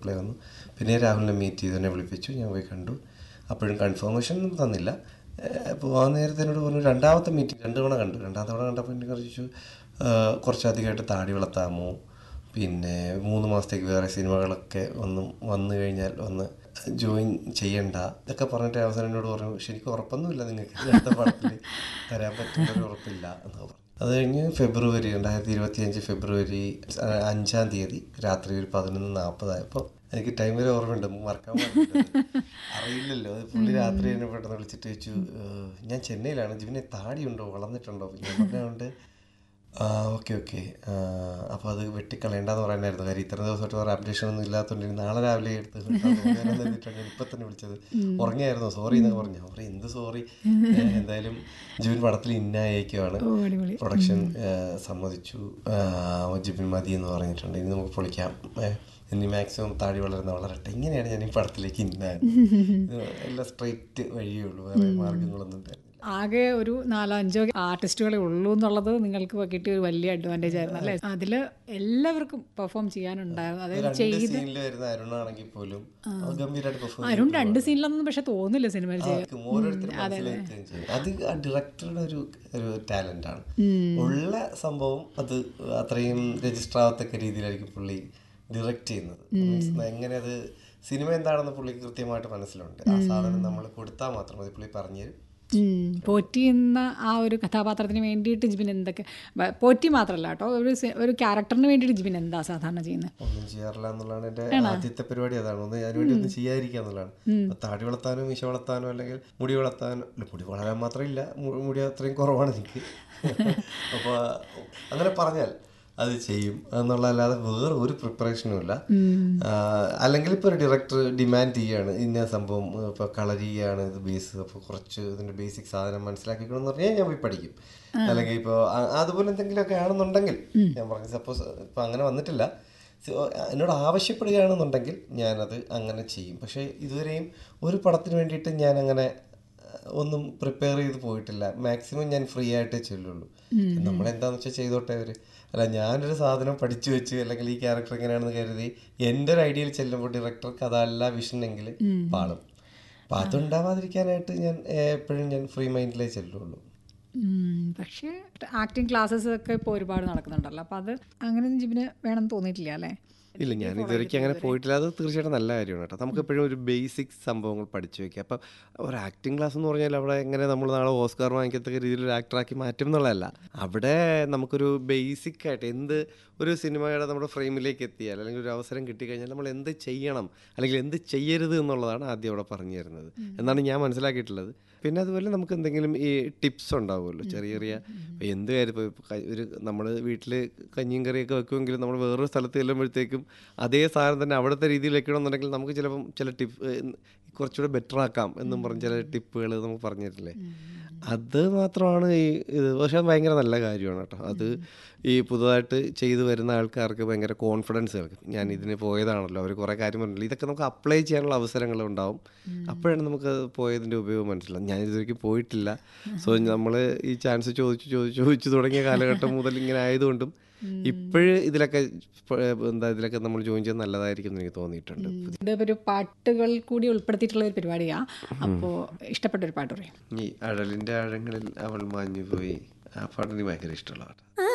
Reply വന്നു പിന്നെ രാഹുലിനെ മീറ്റ് ചെയ്ത് എന്നെ വിളിപ്പിച്ചു ഞാൻ പോയി കണ്ടു അപ്പോഴും കൺഫർമേഷൻ ഒന്നും തന്നില്ല ഏഹ് പോകാൻ നേരത്തെ എന്നോട് പറഞ്ഞു രണ്ടാമത്തെ മീറ്റിംഗ് രണ്ട് തവണ കണ്ടു രണ്ടാമത്തെ തവണ കണ്ടപ്പോൾ എന്നെ ചോദിച്ചു "ഏഹ് കുറച്ചധികമായിട്ട് താടി വളർത്താമോ പിന്നെ മൂന്ന് മാസത്തേക്ക് വേറെ സിനിമകളൊക്കെ ഒന്നും വന്നു കഴിഞ്ഞാൽ ഒന്ന് ജോയിൻ ചെയ്യണ്ട ഇതൊക്കെ പറഞ്ഞിട്ട് അവസാനം എന്നോട് പറഞ്ഞു പക്ഷെ എനിക്ക് ഉറപ്പൊന്നുമില്ല നിങ്ങൾക്ക് അടുത്ത പടത്തിൽ തരാൻ പറ്റുന്നൊരു ഉറപ്പില്ല എന്നൊക്കെ പറഞ്ഞു അത് കഴിഞ്ഞ് ഫെബ്രുവരി രണ്ടായിരത്തി ഇരുപത്തി അഞ്ച് ഫെബ്രുവരി അഹ് അഞ്ചാം തീയതി രാത്രി ഒരു പതിനൊന്ന് നാൽപ്പതായപ്പോൾ എനിക്ക് ടൈം വരെ ഓർമ്മയുണ്ട് മറക്കാൻ പാടില്ല അറിയില്ലല്ലോ അത് പുള്ളി രാത്രി എന്നെ പെട്ടെന്ന് വിളിച്ചിട്ട് ചോദിച്ചു "ഏഹ്, ഞാൻ ചെന്നൈയിലാണ് ജിവിനെ താടിയുണ്ടോ വളർന്നിട്ടുണ്ടോ അപ്പോൾ ഞാൻ പറഞ്ഞുകൊണ്ട് ആ ഓക്കെ ഓക്കെ അപ്പോൾ അത് വെട്ടിക്കളയണ്ടെന്ന് പറയാനായിരുന്നു കാര്യം ഇത്ര ദിവസമായിട്ട് വേറെ അപ്ഡേഷൻ ഒന്നും ഇല്ലാത്തതുകൊണ്ട് ഇനി നാളെ രാവിലെ എടുത്ത് എന്നിട്ടാണ് ഇപ്പം തന്നെ വിളിച്ചത് ഉറങ്ങിയായിരുന്നു സോറി എന്നൊക്കെ പറഞ്ഞു അവർ എന്ത് സോറി എന്തായാലും ജൂൻ പടത്തിൽ ഇന്നായേക്കുമാണ് പ്രൊഡക്ഷൻ സമ്മതിച്ചു ആ, ജിബിൻ മതി എന്ന് പറഞ്ഞിട്ടുണ്ട് ഇനി നമുക്ക് പൊളിക്കാം ഏ, ഇനി മാക്സിമം താടി വളരുന്ന വളരട്ടെ ഇങ്ങനെയാണ് ഞാൻ ഈ പടത്തിലേക്ക് ഇന്നായത് എല്ലാം സ്ട്രെയിറ്റ് വഴിയേ ഉള്ളൂ വേറെ മാർഗങ്ങളൊന്നും ഉണ്ടായിരുന്നില്ല ആകെ ഒരു നാലോ അഞ്ചോ ആർട്ടിസ്റ്റുകളെ ഉള്ളൂ എന്നുള്ളത് നിങ്ങൾക്ക് കിട്ടിയ ഒരു വലിയ അഡ്വാൻറ്റേജ് ആയിരുന്നു അല്ലേ അതിൽ എല്ലാവർക്കും പെർഫോം ചെയ്യാനുണ്ടായിരുന്നു അതായത് രണ്ട് സീനിൽ വരുന്ന അരുണാണെങ്കിൽ പോലും അത് ഗംഭീരമായിട്ട് പെർഫോം അരുൺ രണ്ട് സീനിലൊന്നും പക്ഷെ തോന്നില്ല സിനിമയിൽ ചെയ്യാൻ ആർക്കും ഓരോരുത്തരും മനസ്സിലാക്കുകയും ചെയ്യും അത് ആ ഡയറക്ടറുടെ ഒരു ഒരു ടാലന്റ് ആണ് ഉള്ള സംഭവം അത് അത്രയും രജിസ്റ്റർ ആവത്തക്ക രീതിയിലായിരിക്കും പുള്ളി ഡയറക്റ്റ് ചെയ്യുന്നത് മീൻസ് എങ്ങനെ അത് സിനിമ എന്താണെന്ന് പുള്ളിക്ക് കൃത്യമായിട്ട് മനസ്സിലുണ്ട് ആ സാധനം നമ്മൾ കൊടുത്താൽ മാത്രം മതി പുള്ളി പറഞ്ഞു തരും ഉം. പോറ്റി എന്ന ആ ഒരു കഥാപാത്രത്തിന് വേണ്ടിയിട്ട് ജിബിൻ എന്തൊക്കെ ബ- പോറ്റി മാത്രമല്ല കേട്ടോ ഒരു സി- ഒരു ക്യാരക്ടറിന് വേണ്ടിയിട്ട് ജിബിൻ എന്താ സാധാരണ ചെയ്യുന്നത് ഒന്നും ചെയ്യാറില്ല എന്നുള്ളതാണ് എന്റെ ആദ്യത്തെ പരിപാടി അതാണ് ഒന്ന് അതിന് വേണ്ടി ഒന്നും ചെയ്യാതിരിക്കുക എന്നുള്ളതാണ് താടി വളർത്താനോ മീശ വളർത്താനോ അല്ലെങ്കിൽ മുടി വളർത്താനോ അല്ല മുടി വളരാൻ മാത്രമില്ല മു- മുടി അത്രയും കുറവാണ് എനിക്ക് അപ്പോൾ അങ്ങനെ പറഞ്ഞാൽ അത് ചെയ്യും എന്നുള്ളതല്ലാതെ വേറെ ഒരു പ്രിപ്പറേഷനും ഇല്ല ആ, അല്ലെങ്കിൽ ഇപ്പോൾ ഒരു ഡയറക്ടർ ഡിമാൻഡ് ചെയ്യാണ് ഇന്ന സംഭവം ഇപ്പോൾ കളർ ചെയ്യാണ് ഇത് ബേസ് അപ്പോൾ കുറച്ച് ഇതിൻ്റെ ബേസിക് സാധനം മനസ്സിലാക്കിക്കണം എന്ന് പറഞ്ഞാൽ ഞാൻ പോയി പഠിക്കും അല്ലെങ്കിൽ ഇപ്പോൾ അതുപോലെ എന്തെങ്കിലുമൊക്കെ ആണെന്നുണ്ടെങ്കിൽ ഞാൻ പറഞ്ഞു സപ്പോസ് ഇപ്പോൾ അങ്ങനെ വന്നിട്ടില്ല സോ, എന്നോട് ആവശ്യപ്പെടുകയാണെന്നുണ്ടെങ്കിൽ ഞാനത് അങ്ങനെ ചെയ്യും പക്ഷേ ഇതുവരെയും ഒരു പടത്തിന് വേണ്ടിയിട്ട് ഞാൻ അങ്ങനെ അഹ്, ഒന്നും പ്രിപ്പയർ ചെയ്ത് പോയിട്ടില്ല മാക്സിമം ഞാൻ ഫ്രീ ആയിട്ടേ ചെല്ലുള്ളൂ നമ്മളെന്താന്ന് വെച്ചാൽ ചെയ്തോട്ടെ അവർ അല്ല ഞാനൊരു സാധനം പഠിച്ചു വെച്ച് അല്ലെങ്കിൽ ഈ ക്യാരക്ടർ എങ്ങനെയാണെന്ന് കരുതി എൻ്റെ ഒരു ഐഡിയയിൽ ചെല്ലുമ്പോൾ ഡയറക്ടർക്ക് അതല്ല വിഷൻ എങ്കിൽ പാളും അപ്പം അതുണ്ടാവാതിരിക്കാനായിട്ട് ഞാൻ എപ്പോഴും ഞാൻ ഫ്രീ മൈൻഡിലേ ചെല്ലുള്ളൂ ഉം. പക്ഷേ ആക്ടിങ് ക്ലാസ്സസ് ഒക്കെ ഇപ്പോൾ ഒരുപാട് നടക്കുന്നുണ്ടല്ലോ അപ്പോൾ അത് അങ്ങനെയൊന്നും ജിബിന് വേണമെന്ന് തോന്നിയിട്ടില്ല അല്ലേ ഇല്ല ഞാൻ ഇതുവരെയ്ക്ക് അങ്ങനെ പോയിട്ടില്ല അത് തീർച്ചയായിട്ടും നല്ല കാര്യമാണ് കേട്ടോ നമുക്ക് എപ്പോഴും ഒരു ബേസിക് സംഭവങ്ങൾ പഠിച്ചു വെക്കുക അപ്പം ഒരു ആക്ടിങ് ക്ലാസ് എന്ന് പറഞ്ഞാൽ അവിടെ എങ്ങനെ നമ്മൾ നാളെ ഓസ്കാർ വാങ്ങിക്കത്തക്ക രീതിയിൽ ഒരു ആക്ടറാക്കി മാറ്റും എന്നുള്ളതല്ല അവിടെ നമുക്കൊരു ബേസിക് ആയിട്ട് എന്ത് ഒരു സിനിമയുടെ നമ്മുടെ ഫ്രെയിമിലേക്ക് എത്തിയാൽ അല്ലെങ്കിൽ ഒരു അവസരം കിട്ടിക്കഴിഞ്ഞാൽ നമ്മൾ എന്ത് ചെയ്യണം അല്ലെങ്കിൽ എന്ത് ചെയ്യരുത് എന്നുള്ളതാണ് ആദ്യം അവിടെ പറഞ്ഞു തരുന്നത് എന്നാണ് ഞാൻ മനസ്സിലാക്കിയിട്ടുള്ളത് പിന്നെ അതുപോലെ നമുക്ക് എന്തെങ്കിലും ഈ ടിപ്സ് ഉണ്ടാവുമല്ലോ ചെറിയ ചെറിയ ഇപ്പൊ എന്ത് കാര്യം ഇപ്പോൾ ക- ഒരു നമ്മൾ വീട്ടിൽ കഞ്ഞിയും കറിയൊക്കെ വെക്കുമെങ്കിലും നമ്മൾ വേറൊരു സ്ഥലത്ത് ചെല്ലുമ്പോഴത്തേക്കും അതേ സാധനം തന്നെ അവിടുത്തെ രീതിയിൽ വെക്കണമെന്നുണ്ടെങ്കിൽ നമുക്ക് ചിലപ്പം ചില ടിപ്പ് കുറച്ചുകൂടെ ബെറ്റർ ആക്കാം എന്നും പറഞ്ഞ് ചില ടിപ്പുകൾ നമുക്ക് പറഞ്ഞു തരില്ലേ അത് മാത്രമാണ് ഈ ഇത് പക്ഷെ അത് ഭയങ്കര നല്ല കാര്യമാണ് കേട്ടോ അത് ഈ പുതുതായിട്ട് ചെയ്തു വരുന്ന ആൾക്കാർക്ക് ഭയങ്കര കോൺഫിഡൻസ് കേൾക്കും ഞാൻ ഇതിന് പോയതാണല്ലോ അവർ കുറേ കാര്യം പറഞ്ഞില്ല ഇതൊക്കെ നമുക്ക് അപ്ലൈ ചെയ്യാനുള്ള അവസരങ്ങൾ ഉണ്ടാവും അപ്പോഴാണ് നമുക്ക് അത് പോയതിൻ്റെ ഉപയോഗം മനസ്സിലാവും ഞാൻ ഇതുവരെയ്ക്ക് പോയിട്ടില്ല സോ നമ്മൾ ഈ ചാൻസ് ചോദിച്ചു ചോദിച്ചു ചോദിച്ചു തുടങ്ങിയ കാലഘട്ടം മുതൽ ഇങ്ങനെ ആയതുകൊണ്ടും ഇപ്പോഴ് ഇതിലൊക്കെ ഇപ്പ- എന്താ ഇതിലൊക്കെ നമ്മൾ ജോയിൻ ചെയ്യുന്നത് നല്ലതായിരിക്കും എന്ന് എനിക്ക് തോന്നിയിട്ടുണ്ട് ഇത് ഒരു പാട്ടുകൾ കൂടി ഉൾപ്പെടുത്തിയിട്ടുള്ള ഒരു പരിപാടിയാണ് അപ്പോൾ ഇഷ്ടപ്പെട്ട ഒരു പാട്ട് പറയും ഈ അഴലിൻ്റെ ആഴങ്ങളിൽ അവൾ മാഞ്ഞു പോയി ആ പാട്ട് എനിക്ക് ഭയങ്കര ഇഷ്ടമുള്ള പാട്ട്